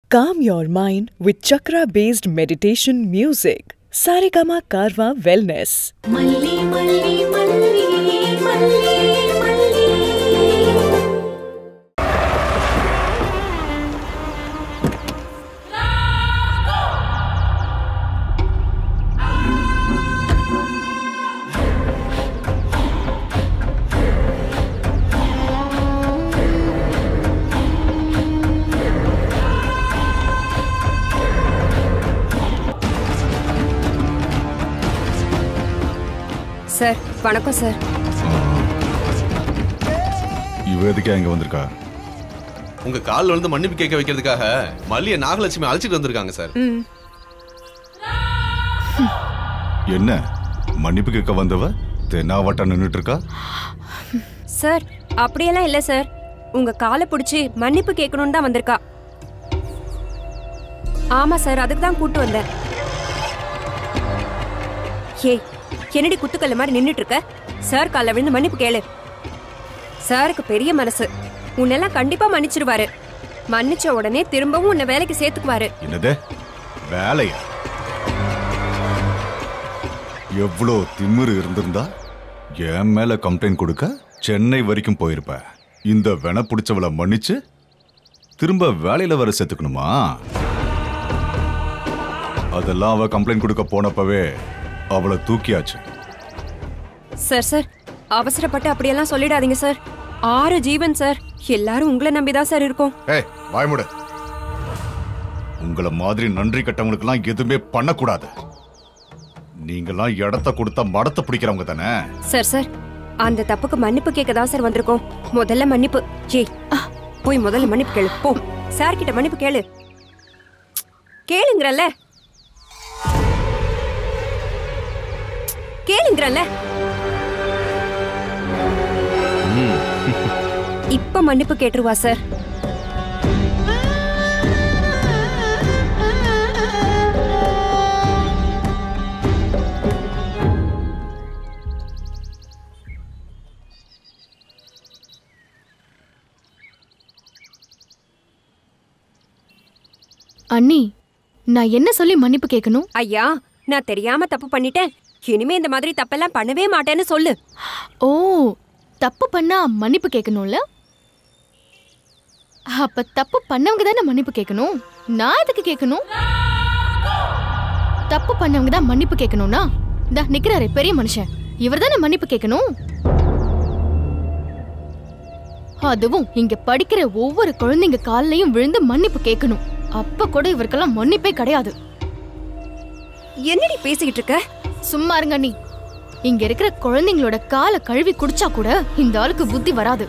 Calm your mind with chakra based meditation music. Saregama Karwa Wellness. மல்லி மல்லி மல்லி மல்லி மல்லி சார் வணக்கம் சார் இவ எதுக்கே இங்க வந்திருக்கா உங்க கால்ல வந்து மன்னிப்பு கேட்க வைக்கிறதுக்காக மல்லிய நாகலட்சுமி அழைச்சிட்டு வந்திருக்காங்க சார் என்ன மன்னிப்பு கேட்க வந்தவ தென்னாவட்டா நின்னுட்டு இருக்கா சார் அப்படியெல்லாம் இல்லை சார் உங்க காலை பிடிச்சி மன்னிப்பு கேட்கணும்னு தான் வந்திருக்கா ஆமா சார் அதுக்கு தான் கூட்டு வந்தேன் ஏய் என்னடி குத்துக்கல்ல மாதிரி நின்னுட்டு இருக்க சார் காலைல விழுந்து மன்னிப்பு கேளு சாருக்கு பெரிய மனசு உன்னெல்லாம் கண்டிப்பா மன்னிச்சிருவாரு மன்னிச்ச உடனே திரும்பவும் உன்னை வேலைக்கு சேர்த்துக்குவாரு என்னது வேலையா எவ்வளோ திமிரு இருந்திருந்தா என் மேல கம்ப்ளைண்ட் கொடுக்க சென்னை வரைக்கும் போயிருப்ப இந்த வென பிடிச்சவளை மன்னிச்சு திரும்ப வேலையில வர சேர்த்துக்கணுமா அதெல்லாம் அவ கம்ப்ளைண்ட் கொடுக்க போனப்பவே அவளை தூக்கியாச்சு சார் சார் அவசரப்பட்டு அப்படியெல்லாம் சொல்லிடாதீங்க சார் ஆறு ஜீவன் சார் எல்லாரும் உங்களை நம்பிதான் சார் இருக்கோம் ஏய் வாய்முடு உங்களை மாதிரி நன்றி கட்டவங்களுக்கெல்லாம் எதுவுமே பண்ணக்கூடாது நீங்கெல்லாம் இடத்த கொடுத்தா மடத்தை பிடிக்கிறவங்க தானே சார் சார் அந்த தப்புக்கு மன்னிப்பு கேட்க தான் சார் வந்திருக்கோம் முதல்ல மன்னிப்பு ஏய் போய் முதல்ல மன்னிப்பு கேளு போ சார் கிட்ட மன்னிப்பு கேளு கேளுங்கறல்ல கேளுங்கறல்ல இப்ப மன்னிப்பு கேட்டுருவா சார் அண்ணி நான் என்ன சொல்லி மன்னிப்பு கேட்கணும் ஐயா நான் தெரியாம தப்பு பண்ணிட்டேன் இனிமே இந்த மாதிரி தப்பெல்லாம் பண்ணவே மாட்டேன்னு சொல்லு ஓ தப்பு பண்ணா மன்னிப்பு கேட்கணும்ல அப்ப தப்பு பண்ணவங்க தானே மன்னிப்பு கேட்கணும் நான் எதுக்கு கேட்கணும் தப்பு பண்ணவங்க தான் மன்னிப்பு கேட்கணும்னா இந்த நிக்கிறாரே பெரிய மனுஷன் இவர் தானே மன்னிப்பு கேட்கணும் அதுவும் இங்க படிக்கிற ஒவ்வொரு குழந்தைங்க கால்லயும் விழுந்து மன்னிப்பு கேட்கணும் அப்ப கூட இவருக்கெல்லாம் மன்னிப்பே கிடையாது என்னடி பேசிக்கிட்டு இருக்க சும்மா இருங்க நீ இங்க இருக்கிற குழந்தைங்களோட காலை கழுவி குடிச்சா கூட இந்த ஆளுக்கு புத்தி வராது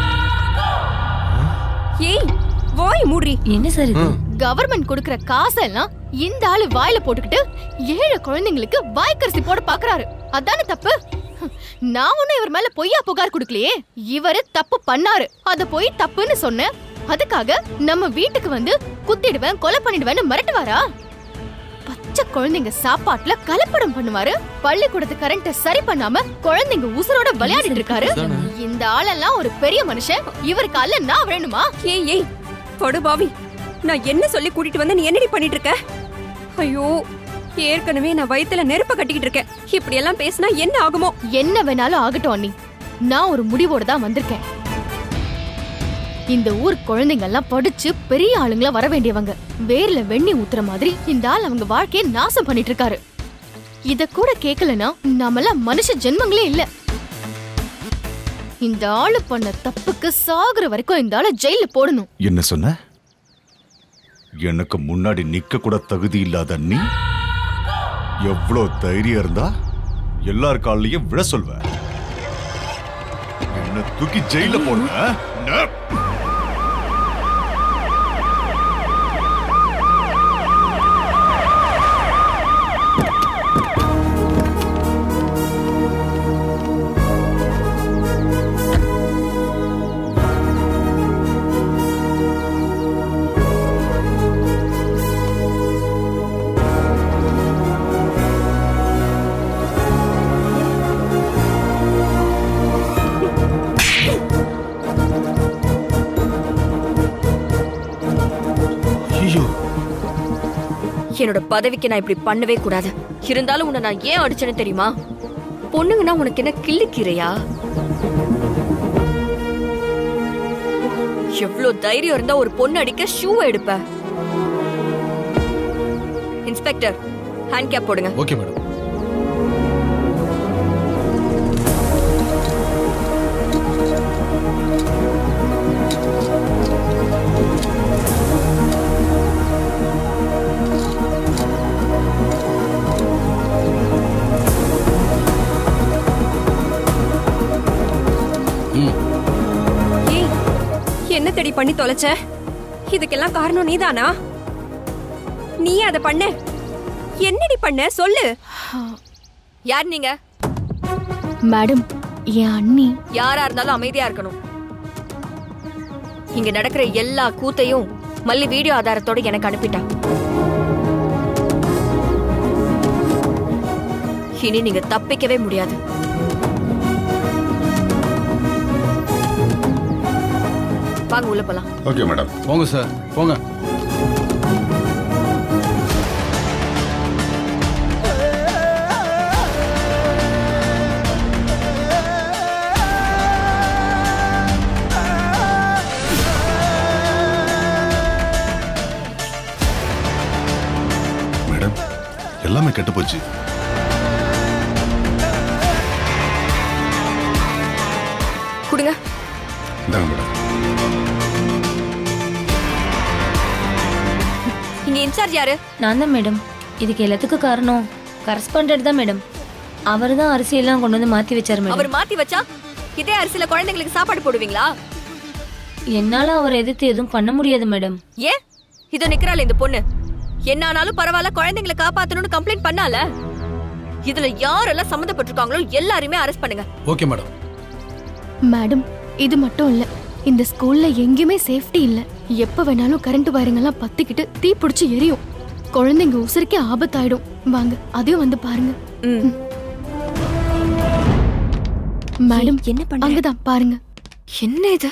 ஏய் வாய் மூடி என்ன சார் இது கவர்மெண்ட் கொடுக்கிற காசெல்லாம் இந்த ஆளு வாயில போட்டுக்கிட்டு ஏழை குழந்தைங்களுக்கு வாய்க்கரிசி போட பாக்குறாரு அதானே தப்பு நான் ஒண்ணும் இவர் மேல பொய்யா புகார் கொடுக்கலையே இவரு தப்பு பண்ணாரு அத போய் தப்புன்னு சொன்னேன் அதுக்காக நம்ம வீட்டுக்கு வந்து குத்திடுவேன் கொலை பண்ணிடுவேன்னு மிரட்டுவாரா பச்சை குழந்தைங்க சாப்பாட்டுல கலப்படம் பண்ணுவாரு பள்ளிக்கூடத்து கரண்ட சரி பண்ணாம குழந்தைங்க உசுரோட விளையாடிட்டு இருக்காரு இந்த ஆளெல்லாம் ஒரு பெரிய மனுஷன் இவர் கால்ல நான் வேணுமா ஏய் ஏய் படு பாவி நான் என்ன சொல்லி கூட்டிட்டு வந்து நீ என்னடி பண்ணிட்டு இருக்க ஐயோ ஏற்கனவே நான் வயித்துல நெருப்ப கட்டிக்கிட்டு இருக்கேன் இப்படி எல்லாம் பேசினா என்ன ஆகுமோ என்ன வேணாலும் ஆகட்டும் அண்ணி நான் ஒரு முடிவோட தான் வந்திருக்கேன் இந்த ஊர் குழந்தைங்க எல்லாம் படிச்சு பெரிய ஆளுங்களா வர வேண்டியவங்க வேர்ல வெண்ணி ஊத்துற மாதிரி இந்த ஆள் அவங்க வாழ்க்கையை நாசம் பண்ணிட்டு இருக்காரு இத கூட கேக்கலனா நாமெல்லாம் மனுஷ ஜென்மங்களே இல்ல இந்த ஆளு பண்ண தப்புக்கு சாகுற வரைக்கும் இந்த ஆளை ஜெயில போடணும் என்ன சொன்ன எனக்கு முன்னாடி நிக்க கூட தகுதி இல்லாத நீ எவ்வளோ தைரியம் இருந்தா எல்லார் கால்லயும் விழ சொல்வ என்ன தூக்கி ஜெயில போடுவ ந- என்னோட பதவிக்கு நான் இப்படி பண்ணவே கூடாது இருந்தாலும் உன்னை நான் ஏன் அடிச்சேன்னு தெரியுமா பொண்ணுங்கன்னா உனக்கு என்ன கிள்ளுக்கீரையா எவ்ளோ தைரியம் இருந்தா ஒரு பொண்ணு அடிக்க ஷூவை எடுப்ப இன்ஸ்பெக்டர் ஹேண்ட் கேப் போடுங்க ஓகே மேடம் ஏய் என்ன தேடி பண்ணி தொலைச்ச இதுக்கெல்லாம் காரணம் நீதானா நீ அதை பண்ண என்னடி பண்ண சொல்லு யார் நீங்க மேடம் என் அண்ணி யாரா இருந்தாலும் அமைதியா இருக்கணும் இங்க நடக்கிற எல்லா கூத்தையும் மல்லி வீடியோ ஆதாரத்தோட எனக்கு அனுப்பிட்டான் இனி நீங்க தப்பிக்கவே முடியாது வாங்க உள்ள போலாம் ஓகே மேடம் போங்க சார் போங்க மேடம் எல்லாமே கெட்டு போச்சு கொடுங்க இந்தாங்க மேடம் இங்க இன்சார்ஜ் யாரு நான் தான் மேடம் இதுக்கு எல்லாத்துக்கும் காரணம் கரஸ்பாண்டட் தான் மேடம் அவர் தான் அரிசியெல்லாம் கொண்டு வந்து மாத்தி வச்சாரு மேடம் அவர் மாத்தி வச்சா இதே அரிசியில குழந்தைங்களுக்கு சாப்பாடு போடுவீங்களா என்னால அவரை எதிர்த்து எதுவும் பண்ண முடியாது மேடம் ஏன் இதோ நிக்கிறாள் இந்த பொண்ணு என்ன ஆனாலும் பரவாயில்ல குழந்தைங்களை காப்பாத்தணும்னு கம்ப்ளைண்ட் பண்ணால இதுல யாரெல்லாம் சம்மந்தப்பட்டிருக்காங்களோ எல்லாரையுமே அரெஸ்ட் பண்ணுங்க ஓகே மேடம் மேடம் இது மட்டும் இல்ல இந்த ஸ்கூல்ல எங்கேயுமே சேஃப்டி இல்ல எப்ப வேணாலும் கரண்ட் வயருங்கெல்லாம் பத்திக்கிட்டு தீ பிடிச்சி எரியும் குழந்தைங்க உசுருக்கே ஆபத்தாயிடும் வாங்க அதையும் வந்து பாருங்க ம். மேடம் என்ன பண்ற? அங்கதான் பாருங்க என்ன இது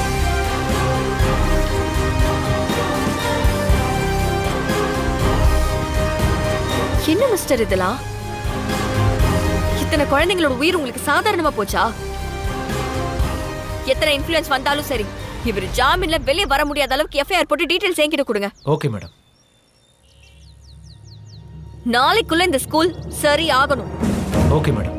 என்ன மிஸ்டர் இதெல்லாம் இத்தனை குழந்தைங்களோட உயிர் உங்களுக்கு சாதாரணமா போச்சா எத்தனை இன்ஃபுளுன்ஸ் வந்தாலும் சரி இவர் ஜாமீன்ல வெளியே வர முடியாத அளவுக்கு எஃப்ஐஆர் போட்டு டீடைல்ஸ் என்கிட்ட கொடுங்க ஓகே மேடம் நாளைக்குள்ள இந்த ஸ்கூல் சரி ஆகணும் ஓகே மேடம்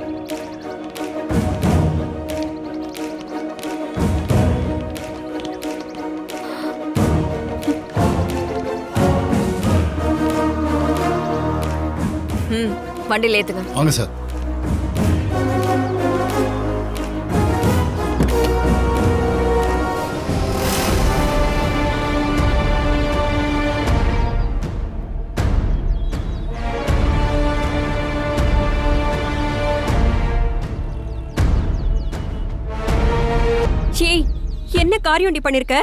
ம் வண்டியில ஏத்துங்க வாங்க சார் ஏய் என்ன காரியம் நீ பண்ணிருக்க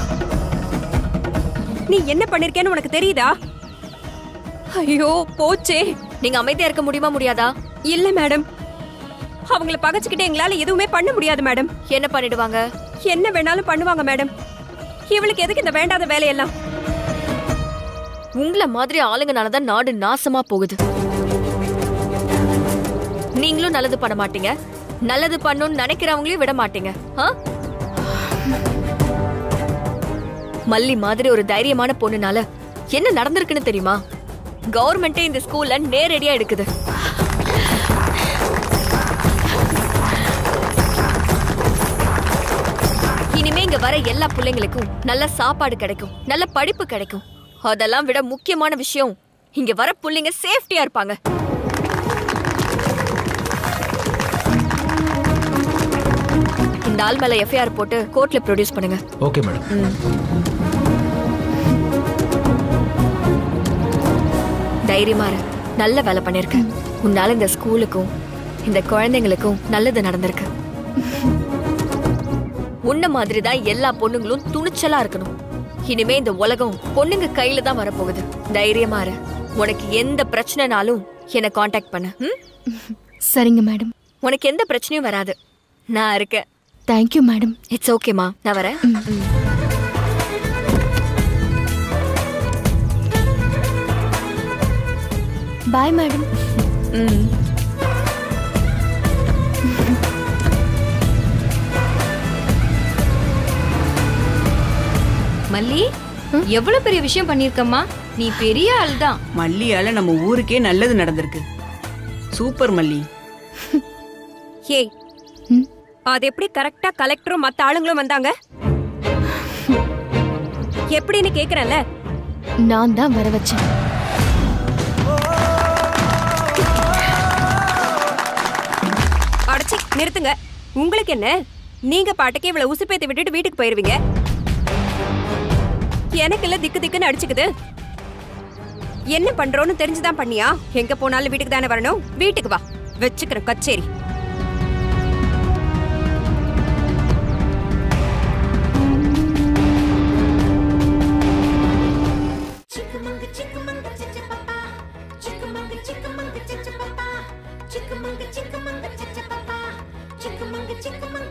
நீ என்ன பண்ணிருக்கேன்னு உனக்கு தெரியுதா ஐயோ போச்சே நீங்க அமைதியா இருக்க முடியுமா முடியாதா இல்ல மேடம் அவங்கள பகச்சுக்கிட்டு எங்களால எதுவுமே பண்ண முடியாது மேடம் என்ன பண்ணிடுவாங்க என்ன வேணாலும் பண்ணுவாங்க மேடம் இவளுக்கு எதுக்கு இந்த வேண்டாத வேலையெல்லாம் உங்கள மாதிரி ஆளுங்கனாலதான் நாடு நாசமா போகுது நீங்களும் நல்லது பண்ண மாட்டீங்க நல்லது பண்ணணும்னு நினைக்கிறவங்களையும் விட மாட்டீங்க ஆ? மல்லி மாதிரி ஒரு தைரியமான பொண்ணுனால என்ன நடந்திருக்குன்னு தெரியுமா கவர்மெண்டே இந்த ஸ்கூல்ல நேரடியா எடுக்குது இனிமே இங்க வர எல்லா பிள்ளைங்களுக்கும் நல்ல சாப்பாடு கிடைக்கும் நல்ல படிப்பு கிடைக்கும் அதெல்லாம் விட முக்கியமான விஷயம் இங்க வர புள்ளைங்க சேஃப்டியா இருப்பாங்க இந்த ஆள் மேல எஃப்ஐஆர் போட்டு கோர்ட்ல ப்ரொடியூஸ் பண்ணுங்க ஓகே மேடம் தைரியமா இரு நல்ல வேலை பண்ணிருக்க உன்னால இந்த ஸ்கூலுக்கும் இந்த குழந்தைங்களுக்கும் நல்லது நடந்திருக்கு உன்ன மாதிரி தான் எல்லா பொண்ணுங்களும் துணிச்சலா இருக்கணும் இனிமே இந்த உலகம் பொண்ணுங்க கையில தான் வரப்போகுது தைரியமா இரு உனக்கு எந்த பிரச்சனைனாலும் என்னை காண்டாக்ட் பண்ணு ம்? சரிங்க மேடம் உனக்கு எந்த பிரச்சனையும் வராது நான் இருக்கேன் தேங்க்யூ மேடம் இட்ஸ் ஓகேமா நான் வரேன் ம். பாய் மேடம் ம் மல்லி எவ்வளவு பெரிய விஷயம் பண்ணிருக்கம்மா நீ பெரிய ஆள் தான் மல்லியால நம்ம ஊருக்கே நல்லது நடந்திருக்கு சூப்பர் மல்லி ஏய் அது எப்படி கரெக்டா கலெக்டரும் மத்த ஆளுங்களும் வந்தாங்க எப்படின்னு கேக்குறேன்ல நான் தான் வர வச்சேன் அடைச்சி நிறுத்துங்க உங்களுக்கு என்ன நீங்க பாட்டுக்கு இவ்வளவு உசுப்பேத்தி விட்டுட்டு வீட்டுக்கு போயிருவீங்க எனக்கு இல்ல திக்கு திக்குன்னு அடிச்சுக்குது என்ன பண்றோன்னு தெரிஞ்சுதான் பண்ணியா எங்க போனாலும் வீட்டுக்கு தானே வரணும் வீட்டுக்கு வா வச்சுக்கிறேன் கச்சேரி Chickamauga, chickamauga, cha-cha-pa-pa. Chickamauga, chickamauga, cha-cha-pa-pa. Chickamauga, chickamauga, cha-cha-pa-pa. Chickamauga, chickamauga,